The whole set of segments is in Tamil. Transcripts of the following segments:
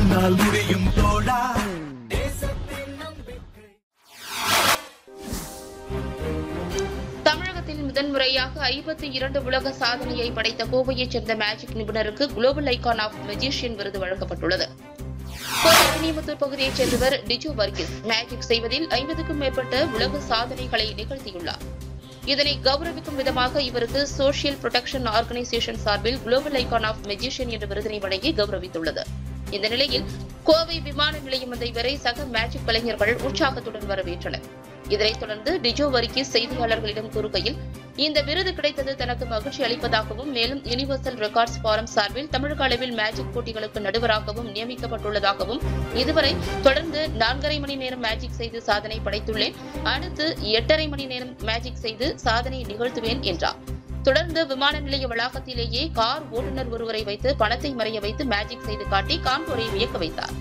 உன்னால் முடியும் தோழா தமிழகத்தில் முதன்முறையாக ஐம்பத்தி இரண்டு உலக சாதனையை படைத்த கோவையைச் சேர்ந்த மேஜிக் நிபுணருக்கு குளோபல் ஐகான் ஆஃப் மெஜிஷியன் விருது வழங்கப்பட்டுள்ளது கோவை கிணிமுத்தூர் பகுதியைச் சேர்ந்தவர் டிஜோ வர்கீஸ் மேஜிக் செய்வதில் ஐம்பதுக்கும் மேற்பட்ட உலக சாதனைகளை நிகழ்த்தியுள்ளார் இதனை கௌரவிக்கும் விதமாக இவருக்கு சோஷியல் புரொடெக்ஷன் ஆர்கனைசேஷன் சார்பில் குளோபல் ஐகான் ஆஃப் மெஜிஷியன் என்ற விருதினை வழங்கி கௌரவித்துள்ளது இந்த நிலையில் கோவை விமான நிலையம் வந்த இவரை சக மேஜிக் கலைஞர்கள் உற்சாகத்துடன் வரவேற்றனர் இதனைத் தொடர்ந்து டிஜோ வர்கீஸ் செய்தியாளர்களிடம் கூறுகையில் இந்த விருது கிடைத்தது தனக்கு மகிழ்ச்சி அளிப்பதாகவும் மேலும் யுனிவர்சல் ரெக்கார்ட்ஸ் ஃபாரம் சார்பில் தமிழக அளவில் மேஜிக் போட்டிகளுக்கு நடுவராகவும் நியமிக்கப்பட்டுள்ளதாகவும் இதுவரை தொடர்ந்து நான்கரை மணி நேரம் மேஜிக் செய்து சாதனை படைத்துள்ளேன் அடுத்து எட்டரை மணி நேரம் மேஜிக் செய்து சாதனை நிகழ்த்துவேன் என்றார் தொடர்ந்து விமான நிலைய வளாகத்திலேயே கார் ஓட்டுநர் ஒருவரை வைத்து பணத்தை மறைய வைத்து மேஜிக் செய்து காட்டி காண்போரை வியக்க வைத்தார்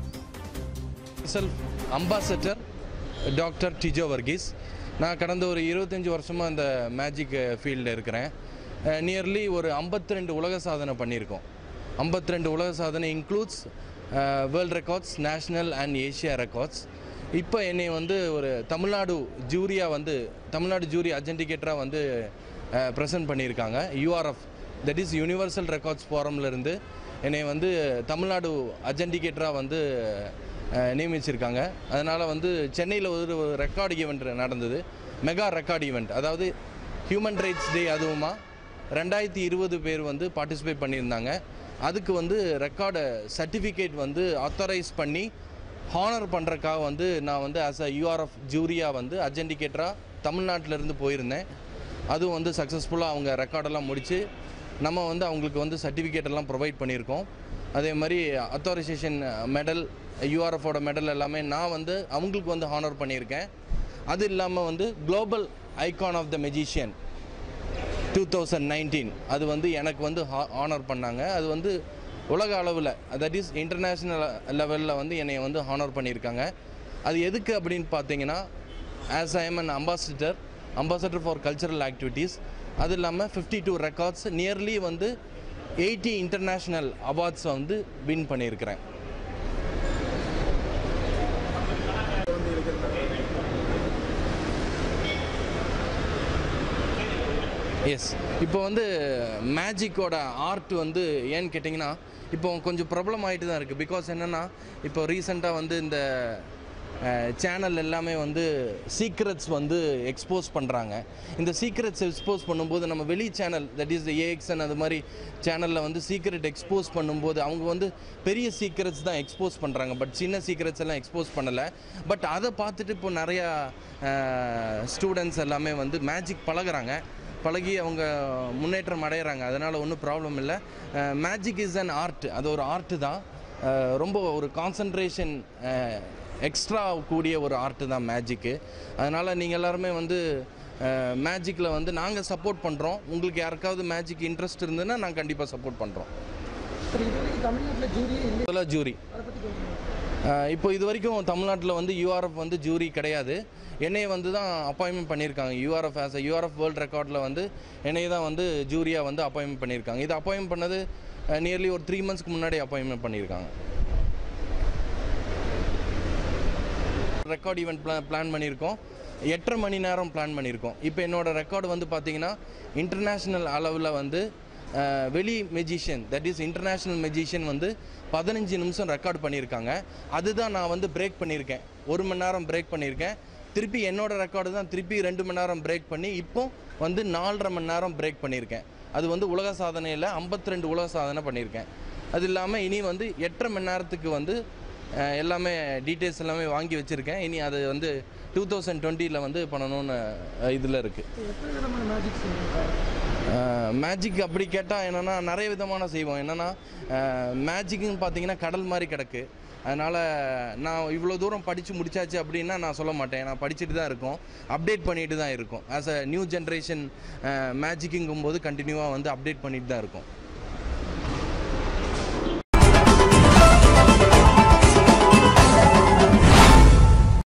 self ambassador doctor Tijo Varghese நான் கடந்த ஒரு இருபத்தஞ்சி வருஷமாக இந்த மேஜிக் ஃபீல்டில் இருக்கிறேன் நியர்லி ஒரு 52 ரெண்டு உலக சாதனை பண்ணியிருக்கோம் 52 ரெண்டு உலக சாதனை includes world records national and Asia records இப்போ என்னை வந்து ஒரு தமிழ்நாடு ஜூரியா வந்து தமிழ்நாடு ஜூரி அஜென்டிகேட்டராக வந்து ப்ரெசென்ட் பண்ணியிருக்காங்க URF that is universal records ஃபோரம்லேருந்து என்னை வந்து தமிழ்நாடு அஜென்டிகேட்டராக வந்து அஹ், நியமிச்சிருக்காங்க அதனால் வந்து சென்னையில் ஒரு ரெக்கார்டு ஈவெண்ட் நடந்தது மெகா ரெக்கார்டு ஈவெண்ட் அதாவது ஹியூமன் ரைட்ஸ் டே அதுவுமா ரெண்டாயிரத்தி இருபது பேர் வந்து பார்ட்டிசிபேட் பண்ணியிருந்தாங்க அதுக்கு வந்து ரெக்கார்டு சர்டிஃபிகேட் வந்து ஆத்தரைஸ் பண்ணி ஹானர் பண்ணுறக்காக வந்து நான் வந்து ஆஸ் அ யூஆர்எஃப் ஜூரியா வந்து அஜென்டிகேட்டராக தமிழ்நாட்டிலேருந்து போயிருந்தேன் அதுவும் வந்து சக்ஸஸ்ஃபுல்லாக அவங்க ரெக்கார்டெல்லாம் முடித்து நம்ம வந்து அவங்களுக்கு வந்து சர்டிஃபிகேட் எல்லாம் ப்ரொவைட் பண்ணியிருக்கோம் அதே மாதிரி அத்தாரைசேஷன் மெடல் யூஆர்எஃபோட மெடல் எல்லாமே நான் வந்து அவங்களுக்கு வந்து ஹானர் பண்ணியிருக்கேன் அது இல்லாமல் வந்து global icon of the magician two thousand nineteen அது வந்து எனக்கு வந்து ஹானர் பண்ணாங்க அது வந்து உலக அளவில் தட் இஸ் இன்டர்நேஷ்னல் லெவலில் வந்து என்னை வந்து ஹானர் பண்ணியிருக்காங்க அது எதுக்கு அப்படின்னு பார்த்தீங்கன்னா as I am an ambassador ambassador for cultural activities அது இல்லாமல் ஃபிஃப்டி டூ ரெக்கார்ட்ஸ் நியர்லி வந்து எயிட்டி இன்டர்நேஷ்னல் அவார்ட்ஸை வந்து வின் பண்ணியிருக்கிறேன் எஸ் இப்போ வந்து மேஜிக்கோட ஆர்ட் வந்து ஏன்னு கேட்டிங்கன்னா இப்போ கொஞ்சம் ப்ராப்ளம் ஆகிட்டு தான் இருக்குது பிகாஸ் என்னென்னா இப்போ ரீசெண்டாக வந்து இந்த சேனல் எல்லாமே வந்து சீக்ரெட்ஸ் வந்து எக்ஸ்போஸ் பண்ணுறாங்க இந்த சீக்ரெட்ஸ் எக்ஸ்போஸ் பண்ணும்போது நம்ம வெளி சேனல் தட் இஸ் ஏஎக்ஸ்என் அது மாதிரி சேனலில் வந்து சீக்ரெட் எக்ஸ்போஸ் பண்ணும்போது அவங்க வந்து பெரிய சீக்ரெட்ஸ் தான் எக்ஸ்போஸ் பண்ணுறாங்க பட் சின்ன சீக்ரெட்ஸ் எல்லாம் எக்ஸ்போஸ் பண்ணலை பட் அதை பார்த்துட்டு இப்போ நிறையா ஸ்டூடெண்ட்ஸ் எல்லாமே வந்து மேஜிக் பழகுறாங்க பழகி அவங்க முன்னேற்றம் அடைகிறாங்க அதனால் ஒன்றும் ப்ராப்ளம் இல்லை மேஜிக் இஸ் அன் ஆர்ட் அது ஒரு ஆர்ட்டு தான் அஹ் ரொம்ப ஒரு கான்சன்ட்ரேஷன் எக்ஸ்ட்ரா கூடிய ஒரு ஆர்ட்டு தான் மேஜிக்கு அதனால் நீங்கள் எல்லாருமே வந்து மேஜிக்கில் வந்து நாங்கள் சப்போர்ட் பண்ணுறோம் உங்களுக்கு யாருக்காவது மேஜிக் இன்ட்ரெஸ்ட் இருந்ததுன்னா நாங்கள் கண்டிப்பாக சப்போர்ட் பண்ணுறோம் முதல்ல ஜூரி அஹ் இப்போ இது வரைக்கும் தமிழ்நாட்டில் வந்து யூஆர்எஃப் வந்து ஜூரி கிடையாது என்னைய வந்து தான் அப்பாயின்மெண்ட் பண்ணியிருக்காங்க யூஆர்எஃப் ஆஸ் அ யூஆர்எஃப் வேர்ல்ட் ரெக்கார்டில் வந்து என்னைய தான் வந்து ஜூரியாக வந்து அப்பாயின்மெண்ட் பண்ணியிருக்காங்க இது அப்பாயின்மெண்ட் பண்ணது நியர்லி ஒரு த்ரீ மந்த்ஸ்க்கு முன்னாடி அப்பாயின்மெண்ட் பண்ணியிருக்காங்க ரெக்கார்ட் ஈவெண்ட் பிளான் பிளான் பண்ணியிருக்கோம் எட்டரை மணி நேரம் பிளான் பண்ணியிருக்கோம் இப்போ என்னோட ரெக்கார்டு வந்து பார்த்தீங்கன்னா இன்டர்நேஷ்னல் அளவில் வந்து அஹ், வெளி magician that is international magician வந்து பதினஞ்சு நிமிஷம் ரெக்கார்ட் பண்ணியிருக்காங்க அதுதான் நான் வந்து பிரேக் பண்ணியிருக்கேன் ஒரு மணி நேரம் பிரேக் பண்ணியிருக்கேன் திருப்பி என்னோட ரெக்கார்டு தான் திருப்பி ரெண்டு மணி நேரம் பிரேக் பண்ணி இப்போ வந்து நாலரை மணி நேரம் பிரேக் பண்ணியிருக்கேன் அது வந்து உலக சாதனையில் 52 ரெண்டு உலக சாதனை பண்ணியிருக்கேன் அது இல்லாமல் இனி வந்து எட்டரை மணி நேரத்துக்கு வந்து அஹ், எல்லாமே டீட்டெயில்ஸ் எல்லாமே வாங்கி வச்சுருக்கேன் இனி அது வந்து டூ தௌசண்ட் டுவெண்ட்டியில் வந்து பண்ணணும்னு இதில் இருக்குது மேஜிக் அப்படி கேட்டால் என்னென்னா நிறைய விதமான செய்வோம் என்னென்னா மேஜிக்னு பார்த்தீங்கன்னா கடல் மாதிரி கிடக்கு அதனால் நான் இவ்வளோ தூரம் படித்து முடிச்சாச்சு அப்படின்னா நான் சொல்ல மாட்டேன் நான் படிச்சுட்டு தான் இருக்கோம் அப்டேட் பண்ணிட்டு தான் இருக்கோம் ஆஸ் அ நியூ ஜென்ரேஷன் மேஜிக்குங்கும் போது கண்டினியூவாக வந்து அப்டேட் பண்ணிட்டு தான் இருக்கோம்